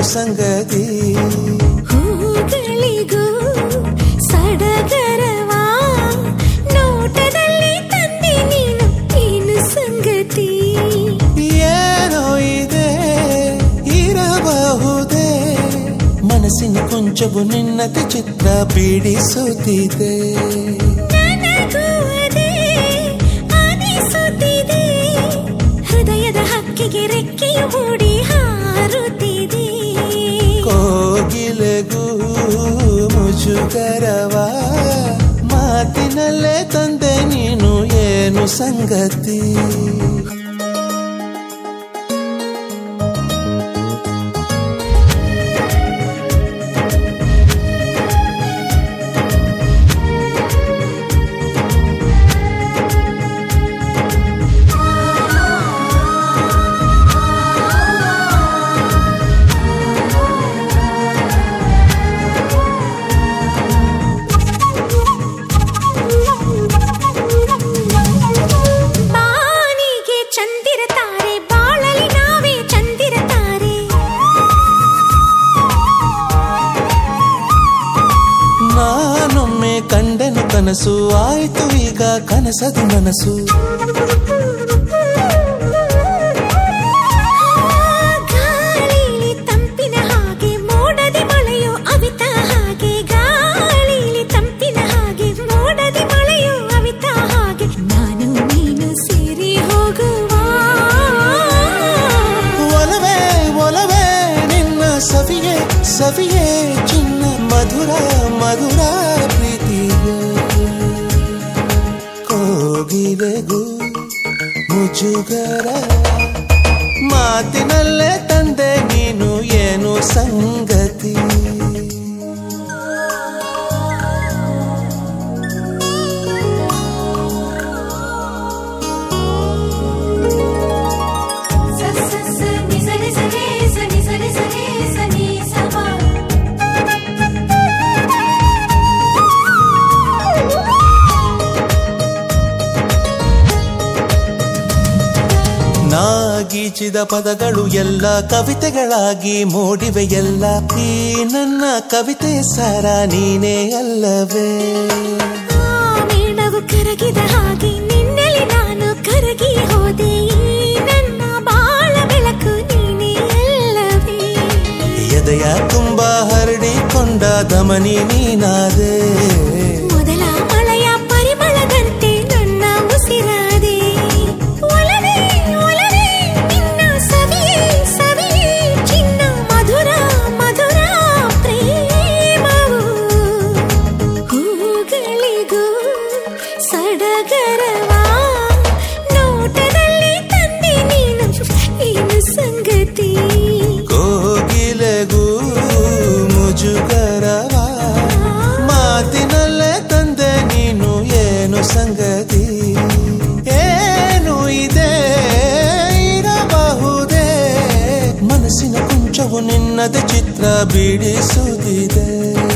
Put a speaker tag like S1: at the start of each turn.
S1: ಸಂಗತಿ
S2: ಹೂಗಳಿಗೂ ಸಡಗರವಾ ನೋಟದಲ್ಲಿ ತಂದೆ ನೀನು ಏನು ಸಂಗತಿ
S1: ಏನೋ ಇದೆ ಇರಬಹುದೇ ಮನಸ್ಸಿನ ಕೊಂಚವು ನಿನ್ನತೆ ಚಿತ್ರ ಬಿಡಿಸುತ್ತಿದೆ
S2: ನನಗೂ ಅದೇ ಅನಿಸುತ್ತಿದೆ ಹೃದಯದ ಹಕ್ಕಿಗೆ ರೆಕ್ಕೆಯು ಮೂಡಿ ಹಾರುತ್ತಿದೆ
S1: ಕೋಗಿಲೆಗೂ ಮುಜುಗರವ ಮಾತಿನಲ್ಲೇ ತಂದೆ ನೀನು ಏನು ಸಂಗತಿ
S2: ಬಾನಿಗೆ ಚಂದಿರತಾರೆ ಬಾಳಲಿ ನಾವೇ ಚಂದಿರತಾರೆ
S1: ನಾನೊಮ್ಮೆ ಕಂಡನು ಕನಸು ಆಯ್ತು ಈಗ ಕನಸದು ನನಸು
S2: ಗಾಳಿಲಿ ತಂಪಿನ ಹಾಗೆ ಮೋಡದಿ ಮಳೆಯೋ ಅವಿತ ಹಾಗೆ ಗಾಳಿಲಿ ತಂಪಿನ ಹಾಗೆ ಮೋಡದಿ ಮಳೆಯೋ ಅವಿತ ಹಾಗೆ ನಾನು ನೀನು ಸೇರಿ ಹೋಗುವ
S1: ಒಲವೇ ಒಲವೇ ನಿನ್ನ ಸವಿಯೇ ಸವಿಯೇ ಚಿನ್ನ ಮಧುರ ಮಧುರ ಪ್ರೀತಿಗೆ ಕೋಗಿಲೆಗೂ ಮುಜುಗರ ಮಾತಿನಲ್ಲೇ ತಂದೆ ನೀನು ಏನು ಸಂಗತಿ
S2: ಸ ಸ ಸ ನಿ ಸ ನಿ ಸ ನಿ ಸ ನಿ ಸ ನಿ ಸ ನಿ ಸ ನಿ ಸ ಮ.
S1: ನಾಗೀಚಿದ ಪದಗಳು ಎಲ್ಲ ಕವಿತೆಗಳಾಗಿ ಮೂಡಿವೆ ಎಲ್ಲ ಈ ನನ್ನ ಕವಿತೆ ಸಾರ ನೀನೇ ಅಲ್ಲವೇ
S2: ಆ ಮೇಣವು ಕರಗಿದ ಹಾಗೆ ನಿನ್ನಲ್ಲಿ ನಾನು ಕರಗಿ ಹೋದೆ ಈ ನನ್ನ ಬಾಳ ಬೆಳಕು ನೀನೇ ಅಲ್ಲವೇ
S1: ಎದೆಯ ತುಂಬ ಹರಡಿಕೊಂಡ ದಮನಿ ನೀನಾದೆ
S2: ಮೊದಲ ಮಳೆಯ ಪರಿಮಳದಂತೆ ನನ್ನ ಉಸಿರಾದೆ ಒಲವೇ ಒಲವೇ ನಿನ್ನ ಸವಿಯೇ ಸವಿಯೇ ಚಿನ್ನ ಮಧುರ ಮಧುರ ಪ್ರೇಮವು ಹೂಗಳಿಗೂ ಸಡಗರವಾ ನೋಟದಲ್ಲಿ ತಂದೆ ನೀನು ಏನು ಸಂಗತಿ
S1: ಕೋಗಿಲೆಗೂ ಮುಜುಗರವ ಮಾತಿನಲ್ಲೇ ತಂದೆ ನೀನು ಏನು ಸಂಗತಿ ಏನು ಇದೆ ಇರಬಹುದೇ ಮನಸ್ಸಿನ ಕುಂಚವು ನಿನ್ನದ ಚಿತ್ರ ಬಿಡಿಸುತ್ತಿದೆ